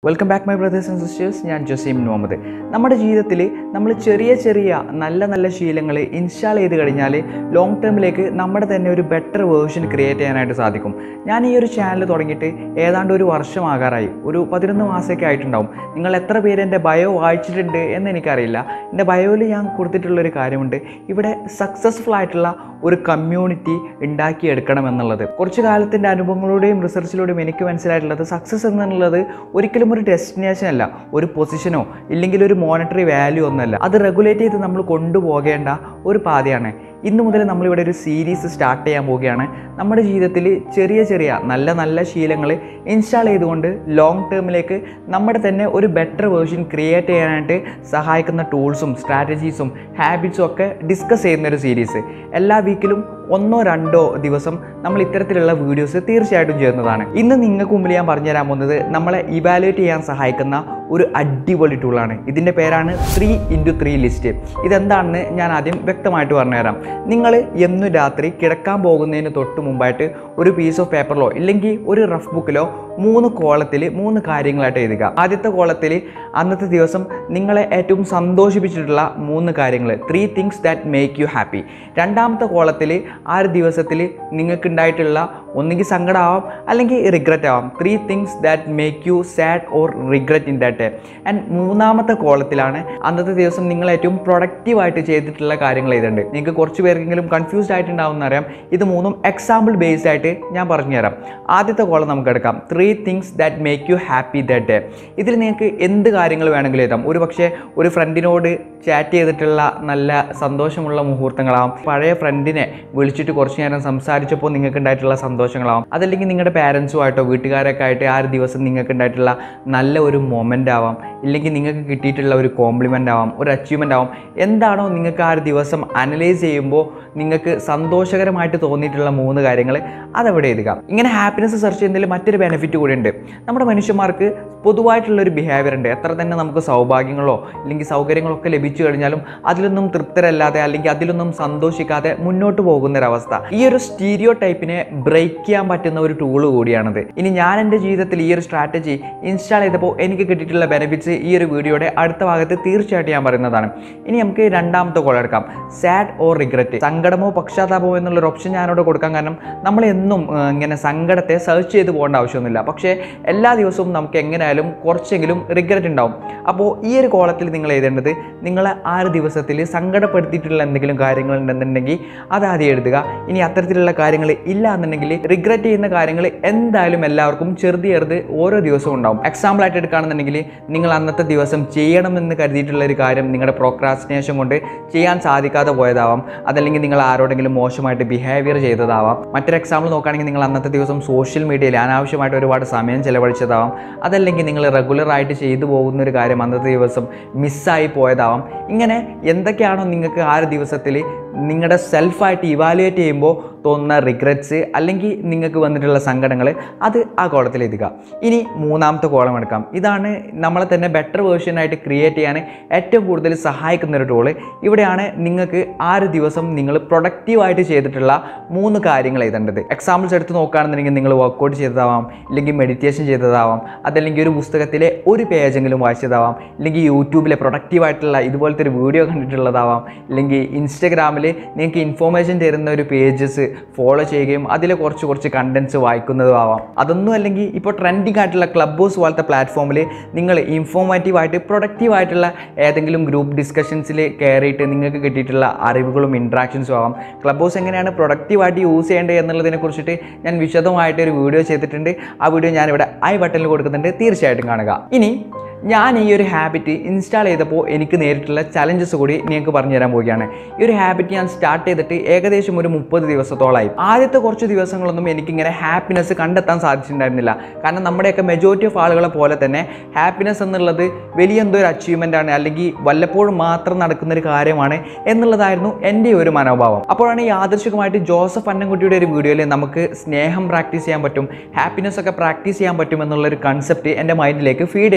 welcome back my brothers and sisters ഞാൻ ജസീം മുഹമ്മദ് നമ്മുടെ ജീവിതത്തിൽ നമ്മൾ ചെറിയ ചെറിയ നല്ല നല്ല ശീലങ്ങൾ ഇൻസ്റ്റാൾ ചെയ്ത് കഴിഞ്ഞാൽ ലോങ് ടേമിലേക്ക് നമ്മുടെ തന്നെ ഒരു ബെറ്റർ വേർഷൻ ക്രിയേറ്റ് ചെയ്യാനായിട്ട് സാധിക്കും ഞാൻ ഈ ഒരു ചാനൽ തുടങ്ങിയിട്ട് ഏതാണ്ട് ഒരു വർഷമാകാറായി ഒരു പതിനൊന്ന് മാസമൊക്കെ ആയിട്ടുണ്ടാവും നിങ്ങൾ എത്ര പേര് എൻ്റെ ബയോ വായിച്ചിട്ടുണ്ട് എന്ന് എനിക്കറിയില്ല എൻ്റെ ബയോയിൽ ഞാൻ കൊടുത്തിട്ടുള്ളൊരു കാര്യമുണ്ട് ഇവിടെ സക്സസ്ഫുൾ ആയിട്ടുള്ള ഒരു കമ്മ്യൂണിറ്റി ഉണ്ടാക്കിയെടുക്കണം എന്നുള്ളത് കുറച്ച് കാലത്തിൻ്റെ അനുഭവങ്ങളുടെയും റിസർച്ചിലൂടെയും എനിക്ക് മനസ്സിലായിട്ടുള്ളത് സക്സസ് എന്നുള്ളത് ഒരിക്കലും ഒരു ഡെസ്റ്റിനേഷൻ അല്ല ഒരു പൊസിഷനോ ഇല്ലെങ്കിൽ ഒരു മോണിറ്ററി വാല്യൂ ഒന്നല്ല അത് റെഗുലേറ്റ് ചെയ്ത് നമ്മൾ കൊണ്ടുപോകേണ്ട ഒരു പാതയാണ് ഇന്നു മുതൽ നമ്മളിവിടെ ഒരു സീരീസ് സ്റ്റാർട്ട് ചെയ്യാൻ പോവുകയാണ് നമ്മുടെ ജീവിതത്തിൽ ചെറിയ ചെറിയ നല്ല നല്ല ശീലങ്ങൾ ഇൻസ്റ്റാൾ ചെയ്തുകൊണ്ട് ലോങ് ടേമിലേക്ക് നമ്മുടെ തന്നെ ഒരു ബെറ്റർ വേർഷൻ ക്രിയേറ്റ് ചെയ്യാനായിട്ട് സഹായിക്കുന്ന ടൂൾസും സ്ട്രാറ്റജീസും ഹാബിറ്റ്സും ഒക്കെ ഡിസ്കസ് ചെയ്യുന്ന ഒരു സീരീസ് എല്ലാ വീക്കിലും ഒന്നോ രണ്ടോ ദിവസം നമ്മൾ ഇത്തരത്തിലുള്ള വീഡിയോസ് തീർച്ചയായിട്ടും ചെയ്യുന്നതാണ് ഇന്ന് നിങ്ങൾക്ക് മുമ്പിൽ ഞാൻ പറഞ്ഞു തരാൻ പോകുന്നത് നമ്മളെ ഇവാലുവേറ്റ് ചെയ്യാൻ സഹായിക്കുന്ന ഒരു അടിപൊളി ടൂളാണ് ഇതിൻ്റെ പേരാണ് ത്രീ ഇൻറ്റു ത്രീ ലിസ്റ്റ് ഇതെന്താണെന്ന് ഞാൻ ആദ്യം വ്യക്തമായിട്ട് പറഞ്ഞുതരാം നിങ്ങൾ എന്നും രാത്രി കിടക്കാൻ പോകുന്നതിന് തൊട്ട് മുമ്പായിട്ട് ഒരു പീസ് ഓഫ് പേപ്പറിലോ ഇല്ലെങ്കിൽ ഒരു റഫ് ബുക്കിലോ മൂന്ന് കോളത്തിൽ മൂന്ന് കാര്യങ്ങളായിട്ട് എഴുതുക ആദ്യത്തെ കോളത്തിൽ അന്നത്തെ ദിവസം നിങ്ങളെ ഏറ്റവും സന്തോഷിപ്പിച്ചിട്ടുള്ള മൂന്ന് കാര്യങ്ങൾ three things that make you happy രണ്ടാമത്തെ കോളത്തിൽ ആ ഒരു ദിവസത്തിൽ നിങ്ങൾക്ക് ഉണ്ടായിട്ടുള്ള ഒന്നുകിൽ സങ്കടമാവാം അല്ലെങ്കിൽ റിഗ്രറ്റ് ആവാം three things that make you sad or regret in that day and മൂന്നാമത്തെ കോളത്തിലാണ് അന്നത്തെ ദിവസം നിങ്ങൾ ഏറ്റവും പ്രൊഡക്റ്റീവായിട്ട് ചെയ്തിട്ടുള്ള കാര്യങ്ങൾ എഴുതുന്നുണ്ട് നിങ്ങൾക്ക് കുറച്ച് പേർക്കെങ്കിലും കൺഫ്യൂസ്ഡ് ആയിട്ടുണ്ടാവും അറിയാം ഇത് മൂന്നും എക്സാമ്പിൾ ബേസ്ഡ് ആയിട്ട് ഞാൻ പറഞ്ഞുതരാം ആദ്യത്തെ കോളം നമുക്ക് എടുക്കാം three things that make you happy that day ഇതിൽ നിങ്ങൾക്ക് എന്ത് കാര്യങ്ങൾ വേണമെങ്കിലും എഴുതാം ഒരു പക്ഷേ ഒരു ഫ്രണ്ടിനോട് ചാറ്റ് ചെയ്തിട്ടുള്ള നല്ല സന്തോഷമുള്ള മുഹൂർത്തങ്ങളാവും പഴയ ഫ്രണ്ടിനെ വിളിച്ചിട്ട് കുറച്ച് നേരം സംസാരിച്ചപ്പോൾ നിങ്ങൾക്ക് ഉണ്ടായിട്ടുള്ള സന്തോഷങ്ങളാവും അതല്ലെങ്കിൽ നിങ്ങളുടെ പാരൻസുമായിട്ടോ വീട്ടുകാരൊക്കെ ആയിട്ട് ആ ഒരു ദിവസം നിങ്ങൾക്ക് ഉണ്ടായിട്ടുള്ള നല്ല ഒരു മൊമെൻ്റ് ആവാം ഇല്ലെങ്കിൽ നിങ്ങൾക്ക് കിട്ടിയിട്ടുള്ള ഒരു കോംപ്ലിമെൻ്റ് ആവാം ഒരു അച്ചീവ്മെൻ്റ് ആവാം എന്താണോ നിങ്ങൾക്ക് ആ ഒരു ദിവസം അനലൈസ് ചെയ്യുമ്പോൾ നിങ്ങൾക്ക് സന്തോഷകരമായിട്ട് തോന്നിയിട്ടുള്ള മൂന്ന് കാര്യങ്ങൾ അതവിടെ എഴുതുക ഇങ്ങനെ ഹാപ്പിനെസ് സെർച്ച് ചെയ്യുന്നതിൽ മറ്റൊരു ബെനിഫിറ്റ് കൂടി ഉണ്ട് നമ്മുടെ മനുഷ്യന്മാർക്ക് പൊതുവായിട്ടുള്ള ഒരു ബിഹേവിയർ ഉണ്ട് എത്ര തന്നെ നമുക്ക് സൗഭാഗ്യങ്ങളോ അല്ലെങ്കിൽ സൗകര്യങ്ങളോ ഒക്കെ ലഭിച്ചു കഴിഞ്ഞാലും അതിലൊന്നും തൃപ്തരല്ലാതെ അല്ലെങ്കിൽ അതിലൊന്നും സന്തോഷിക്കാതെ മുന്നോട്ട് പോകുന്നൊരവസ്ഥ ഈ ഒരു സ്റ്റീരിയോ ടൈപ്പിനെ ബ്രേക്ക് ചെയ്യാൻ പറ്റുന്ന ഒരു ടൂള് കൂടിയാണത് ഇനി ഞാൻ എൻ്റെ ജീവിതത്തിൽ ഈ ഒരു സ്ട്രാറ്റജി ഇൻസ്റ്റാൾ ചെയ്തപ്പോൾ എനിക്ക് കിട്ടിയിട്ടുള്ള ബെനിഫിറ്റ്സ് ഈ ഒരു വീഡിയോയുടെ അടുത്ത ഭാഗത്ത് തീർച്ചയായിട്ടും ഞാൻ പറയുന്നതാണ് ഇനി നമുക്ക് രണ്ടാമത്തെ കോൾ എടുക്കാം സാഡ് ഓർ റിഗ്രറ്റ് സങ്കടമോ പക്ഷാതാപമോ എന്നുള്ളൊരു ഓപ്ഷൻ ഞാനവിടെ കൊടുക്കാൻ കാരണം നമ്മൾ എന്നും ഏഹ്, ഇങ്ങനെ സങ്കടത്തെ സെർച്ച് ചെയ്ത് പോകേണ്ട ആവശ്യമൊന്നുമില്ല പക്ഷേ എല്ലാ ദിവസവും നമുക്ക് എങ്ങനെയായാലും കുറച്ചെങ്കിലും റിഗ്രറ്റ് ഉണ്ടാവും അപ്പോൾ ഈ ഒരു കോളത്തിൽ നിങ്ങൾ എഴുതേണ്ടത് നിങ്ങൾ ആ ഒരു ദിവസത്തിൽ സങ്കടപ്പെടുത്തിയിട്ടുള്ള എന്തെങ്കിലും കാര്യങ്ങൾ ഉണ്ടെന്നുണ്ടെങ്കിൽ അത് ആദ്യം എഴുതുക ഇനി അത്തരത്തിലുള്ള കാര്യങ്ങൾ ഇല്ല എന്നുണ്ടെങ്കിൽ റിഗ്രറ്റ് ചെയ്യുന്ന കാര്യങ്ങൾ എന്തായാലും എല്ലാവർക്കും ചെറുത് ചെറുത് ഓരോ ദിവസവും ഉണ്ടാവും എക്സാമ്പിൾ ആയിട്ട് എടുക്കുകയാണെന്നുണ്ടെങ്കിൽ നിങ്ങൾ അന്നത്തെ ദിവസം ചെയ്യണമെന്ന് കരുതിയിട്ടുള്ള ഒരു കാര്യം നിങ്ങളുടെ പ്രോക്രാസ്റ്റിനേഷൻ കൊണ്ട് ചെയ്യാൻ സാധിക്കാതെ പോയതാവാം അതല്ലെങ്കിൽ നിങ്ങൾ ആരോടെങ്കിലും മോശമായിട്ട് ബിഹേവിയർ ചെയ്തതാവാം മറ്റൊരു എക്സാമ്പിൾ നോക്കുകയാണെങ്കിൽ നിങ്ങൾ അന്നത്തെ ദിവസം സോഷ്യൽ മീഡിയയിൽ അനാവശ്യമായിട്ട് ഒരുപാട് സമയം ചെലവഴിച്ചതാവാം അതല്ലെങ്കിൽ നിങ്ങൾ റെഗുലർ ആയിട്ട് ചെയ്തു പോകുന്ന ഒരു കാര്യം അന്നത്തെ ദിവസം മിസ്സായി പോയതാവാം ഇങ്ങനെ എന്തൊക്കെയാണോ നിങ്ങൾക്ക് ആ ഒരു ദിവസത്തിൽ നിങ്ങളുടെ സെൽഫായിട്ട് ഇവാലുവേറ്റ് ചെയ്യുമ്പോൾ തോന്നുന്ന റിഗ്രറ്റ്സ് അല്ലെങ്കിൽ നിങ്ങൾക്ക് വന്നിട്ടുള്ള സങ്കടങ്ങൾ അത് ആ കോളത്തിൽ എഴുതുക ഇനി മൂന്നാമത്തെ കോളം എടുക്കാം ഇതാണ് നമ്മളെ തന്നെ ബെറ്റർ വേർഷനായിട്ട് ക്രിയേറ്റ് ചെയ്യാൻ ഏറ്റവും കൂടുതൽ സഹായിക്കുന്ന ഒരു ടൂള് ഇവിടെയാണ് നിങ്ങൾക്ക് ആ ഒരു ദിവസം നിങ്ങൾ പ്രൊഡക്റ്റീവായിട്ട് ചെയ്തിട്ടുള്ള മൂന്ന് കാര്യങ്ങൾ എഴുതേണ്ടത് എക്സാമ്പിൾസ് എടുത്ത് നോക്കുകയാണെന്നുണ്ടെങ്കിൽ നിങ്ങൾ വർക്കൗട്ട് ചെയ്തതാവാം ഇല്ലെങ്കിൽ മെഡിറ്റേഷൻ ചെയ്തതാവാം അതല്ലെങ്കിൽ ഒരു പുസ്തകത്തിലെ ഒരു പേജെങ്കിലും വായിച്ചതാവാം ഇല്ലെങ്കിൽ യൂട്യൂബിലെ പ്രൊഡക്റ്റീവായിട്ടുള്ള ഇതുപോലത്തെ ഒരു വീഡിയോ കണ്ടിട്ടുള്ളതാവാം ഇല്ലെങ്കിൽ ഇൻസ്റ്റഗ്രാമിൽ നിങ്ങൾക്ക് ഇൻഫോർമേഷൻ തരുന്ന ഒരു പേജസ് ഫോളോ ചെയ്യുകയും അതിൽ കുറച്ച് കുറച്ച് കണ്ടൻസ് വായിക്കുന്നതുമാവാം അതൊന്നും അല്ലെങ്കിൽ ഇപ്പോൾ ട്രെൻഡിങ് ആയിട്ടുള്ള ക്ലബ് ഹൗസ് പോലത്തെ പ്ലാറ്റ്ഫോമിൽ നിങ്ങൾ ഇൻഫോർമേറ്റീവായിട്ട് പ്രൊഡക്റ്റീവ് ആയിട്ടുള്ള ഏതെങ്കിലും ഗ്രൂപ്പ് ഡിസ്കഷൻസിൽ കയറിയിട്ട് നിങ്ങൾക്ക് കിട്ടിയിട്ടുള്ള അറിവുകളും ഇൻട്രാക്ഷൻസും ആവാം ക്ലബ് ഹൗസ് എങ്ങനെയാണ് പ്രൊഡക്റ്റീവായിട്ട് യൂസ് ചെയ്യേണ്ടത് എന്നുള്ളതിനെ കുറിച്ചിട്ട് ഞാൻ വിശദമായിട്ട് ഒരു വീഡിയോ ചെയ്തിട്ടുണ്ട് ആ വീഡിയോ ഞാനിവിടെ ഐ ബട്ടണിൽ കൊടുക്കുന്നുണ്ട് തീർച്ചയായിട്ടും കാണുക ഇനി ഞാൻ ഈ ഒരു ഹാബിറ്റ് ഇൻസ്റ്റാൾ ചെയ്തപ്പോൾ എനിക്ക് നേരിട്ടുള്ള ചലഞ്ചസ് കൂടി നിങ്ങൾക്ക് പറഞ്ഞു തരാൻ പോവുകയാണ് ഈ ഒരു ഹാബിറ്റ് ഞാൻ സ്റ്റാർട്ട് ചെയ്തിട്ട് ഏകദേശം ഒരു മുപ്പത് ദിവസത്തോളമായി ആദ്യത്തെ കുറച്ച് ദിവസങ്ങളൊന്നും എനിക്കിങ്ങനെ ഹാപ്പിനെസ് കണ്ടെത്താൻ സാധിച്ചിട്ടുണ്ടായിരുന്നില്ല കാരണം നമ്മുടെയൊക്കെ മെജോറിറ്റി ഓഫ് ആളുകളെ പോലെ തന്നെ ഹാപ്പിനെസ് എന്നുള്ളത് വലിയ എന്തോ ഒരു അച്ചീവ്മെൻ്റ് ആണ് അല്ലെങ്കിൽ വല്ലപ്പോഴും മാത്രം നടക്കുന്ന ഒരു കാര്യമാണ് എന്നുള്ളതായിരുന്നു എൻ്റെ ഒരു മനോഭാവം അപ്പോഴാണ് ഈ ആദർശികമായിട്ട് ജോസഫ് അന്നൻകുട്ടിയുടെ ഒരു വീഡിയോയിൽ നമുക്ക് സ്നേഹം പ്രാക്ടീസ് ചെയ്യാൻ പറ്റും ഹാപ്പിനെസ് ഒക്കെ പ്രാക്ടീസ് ചെയ്യാൻ പറ്റും എന്നുള്ളൊരു കൺസെപ്റ്റ് എൻ്റെ മൈൻഡിലേക്ക് ഫീഡ് ചെയ്തു വന്നത്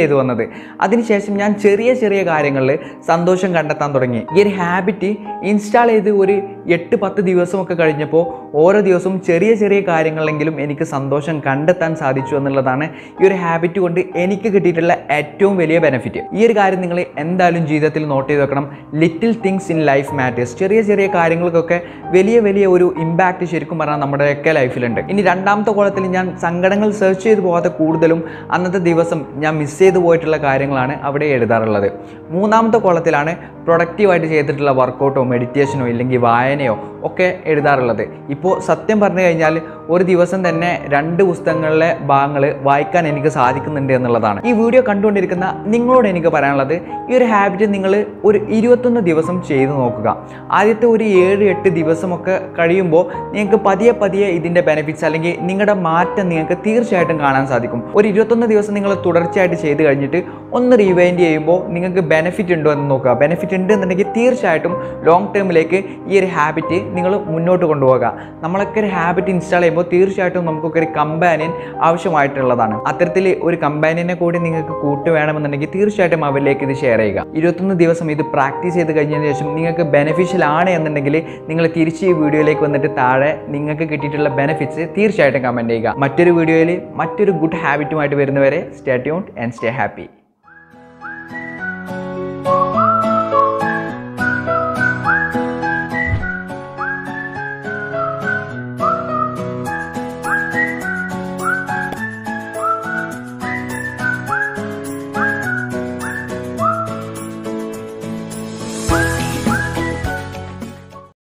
അതിനുശേഷം ഞാൻ ചെറിയ ചെറിയ കാര്യങ്ങളിൽ സന്തോഷം കണ്ടെത്താൻ തുടങ്ങി ഈ ഒരു ഹാബിറ്റ് ഇൻസ്റ്റാൾ ചെയ്ത് ഒരു എട്ട് പത്ത് ദിവസമൊക്കെ കഴിഞ്ഞപ്പോൾ ഓരോ ദിവസവും ചെറിയ ചെറിയ കാര്യങ്ങളിലെങ്കിലും എനിക്ക് സന്തോഷം കണ്ടെത്താൻ സാധിച്ചു എന്നുള്ളതാണ് ഈ ഒരു ഹാബിറ്റ് കൊണ്ട് എനിക്ക് കിട്ടിയിട്ടുള്ള ഏറ്റവും വലിയ ബെനിഫിറ്റ് ഈ ഒരു കാര്യം നിങ്ങൾ എന്തായാലും ജീവിതത്തിൽ നോട്ട് ചെയ്ത് വെക്കണം little things in life matters ചെറിയ ചെറിയ കാര്യങ്ങൾക്കൊക്കെ വലിയ വലിയ ഒരു ഇമ്പാക്റ്റ് ശരിക്കും പറഞ്ഞാൽ നമ്മുടെയൊക്കെ ലൈഫിലുണ്ട് ഇനി രണ്ടാമത്തെ കോളത്തിൽ ഞാൻ സങ്കടങ്ങൾ സെർച്ച് ചെയ്ത് പോകാത്ത കൂടുതലും അന്നത്തെ ദിവസം ഞാൻ മിസ് ചെയ്ത് പോയിട്ടുള്ള കാര്യങ്ങളാണ് അവിടെ എഴുതാറുള്ളത് മൂന്നാമത്തെ കോളത്തിലാണ് പ്രൊഡക്റ്റീവായിട്ട് ചെയ്തിട്ടുള്ള വർക്കൗട്ടോ മെഡിറ്റേഷനോ ഇല്ലെങ്കിൽ വായനയോ ഒക്കെ എഴുതാറുള്ളത് ഇപ്പോൾ സത്യം പറഞ്ഞു കഴിഞ്ഞാൽ ഒരു ദിവസം തന്നെ രണ്ട് പുസ്തകങ്ങളിലെ ഭാഗങ്ങൾ വായിക്കാൻ എനിക്ക് സാധിക്കുന്നുണ്ട് എന്നുള്ളതാണ് ഈ വീഡിയോ കണ്ടുകൊണ്ടിരിക്കുന്ന നിങ്ങളോട് എനിക്ക് പറയാനുള്ളത് ഈ ഒരു ഹാബിറ്റ് നിങ്ങൾ ഒരു ഇരുപത്തൊന്ന് ദിവസം ചെയ്തു നോക്കുക ആദ്യത്തെ ഒരു ഏഴ് എട്ട് ദിവസമൊക്കെ കഴിയുമ്പോൾ നിങ്ങൾക്ക് പതിയെ പതിയെ ഇതിൻ്റെ ബെനിഫിറ്റ്സ് അല്ലെങ്കിൽ നിങ്ങളുടെ മാറ്റം നിങ്ങൾക്ക് തീർച്ചയായിട്ടും കാണാൻ സാധിക്കും ഒരു ഇരുപത്തൊന്ന് ദിവസം നിങ്ങൾ തുടർച്ചയായിട്ട് ചെയ്ത് കഴിഞ്ഞിട്ട് ഒന്ന് റീവൈൻഡ് ചെയ്യുമ്പോൾ നിങ്ങൾക്ക് ബെനിഫിറ്റ് ഉണ്ടോ എന്ന് നോക്കുക ബെനിഫിറ്റ് ഉണ്ട് എന്നുണ്ടെങ്കിൽ തീർച്ചയായിട്ടും ലോങ് ടേമിലേക്ക് ഈ ഒരു ഹാബിറ്റ് നിങ്ങൾ മുന്നോട്ട് കൊണ്ടുപോകുക നമ്മളൊക്കെ ഒരു ഹാബിറ്റ് ഇൻസ്റ്റാൾ ചെയ്യുമ്പോൾ തീർച്ചയായിട്ടും നമുക്കൊക്കെ ഒരു കമ്പാനിയൻ ആവശ്യമായിട്ടുള്ളതാണ് അത്തരത്തിൽ ഒരു കമ്പാനിയനെ കൂടി നിങ്ങൾക്ക് കൂട്ട് വേണമെന്നുണ്ടെങ്കിൽ തീർച്ചയായിട്ടും അവരിലേക്ക് ഇത് ഷെയർ ചെയ്യുക ഇരുപത്തൊന്ന് ദിവസം ഇത് പ്രാക്ടീസ് ചെയ്ത് കഴിഞ്ഞതിന് ശേഷം നിങ്ങൾക്ക് ബെനിഫിഷ്യൽ ആണ് എന്നുണ്ടെങ്കിൽ നിങ്ങൾ തിരിച്ച് ഈ വീഡിയോയിലേക്ക് വന്നിട്ട് താഴെ നിങ്ങൾക്ക് കിട്ടിയിട്ടുള്ള ബെനിഫിറ്റ്സ് തീർച്ചയായിട്ടും കമൻറ്റ് ചെയ്യുക മറ്റൊരു വീഡിയോയിൽ മറ്റൊരു ഗുഡ് ഹാബിറ്റുമായിട്ട് വരുന്നവരെ stay tuned and stay happy